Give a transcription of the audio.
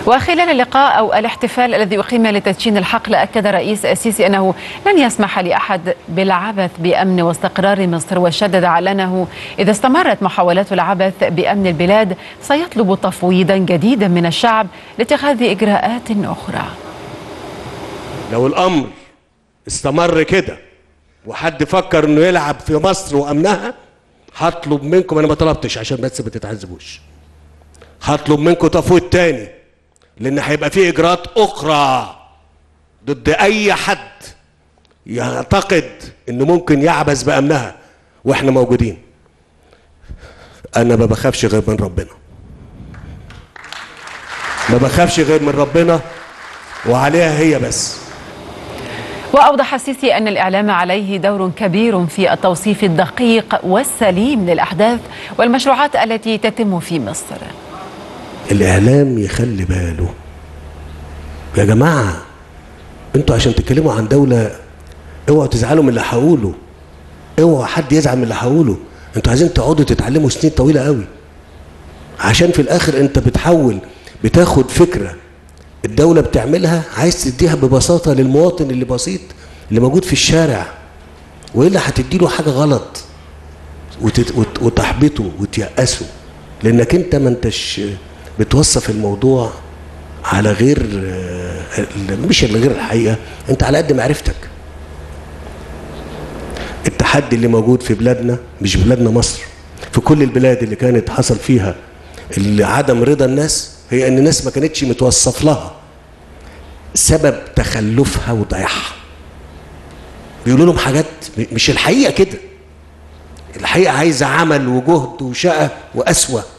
وخلال اللقاء أو الاحتفال الذي أقيم لتدشين الحقل أكد الرئيس السيسي أنه لن يسمح لأحد بالعبث بأمن واستقرار مصر وشدد على أنه إذا استمرت محاولات العبث بأمن البلاد سيطلب تفويضا جديدا من الشعب لاتخاذ إجراءات أخرى لو الامر استمر كده وحد فكر انه يلعب في مصر وامنها هطلب منكم انا ما طلبتش عشان بس ما تتعذبوش هطلب منكم تفويض تاني لان هيبقى في اجراءات اخرى ضد اي حد يعتقد انه ممكن يعبث بامنها واحنا موجودين انا ما بخافش غير من ربنا ما بخافش غير من ربنا وعليها هي بس وأوضح السيسي أن الإعلام عليه دور كبير في التوصيف الدقيق والسليم للأحداث والمشروعات التي تتم في مصر الاعلام يخلي باله يا جماعه انتوا عشان تتكلموا عن دوله اوعوا تزعلوا من اللي هقوله اوعوا حد يزعل من اللي هقوله انتوا عايزين تقعدوا تتعلموا سنين طويله قوي عشان في الاخر انت بتحول بتاخد فكره الدوله بتعملها عايز تديها ببساطه للمواطن اللي بسيط اللي موجود في الشارع والا هتديله حاجه غلط وتت- وت- وتحبطه وتيأسه لانك انت ما انتش بتوصف الموضوع على غير آه، ال- مش على غير الحقيقه انت على قد معرفتك التحدي اللي موجود في بلادنا مش بلادنا مصر في كل البلاد اللي كانت حصل فيها اللي عدم رضا الناس هي ان الناس ما كانتش متوصف لها سبب تخلفها وضياعها بيقولوا لهم حاجات م- مش الحقيقه كده الحقيقه عايزه عمل وجهد وشقه وقسوه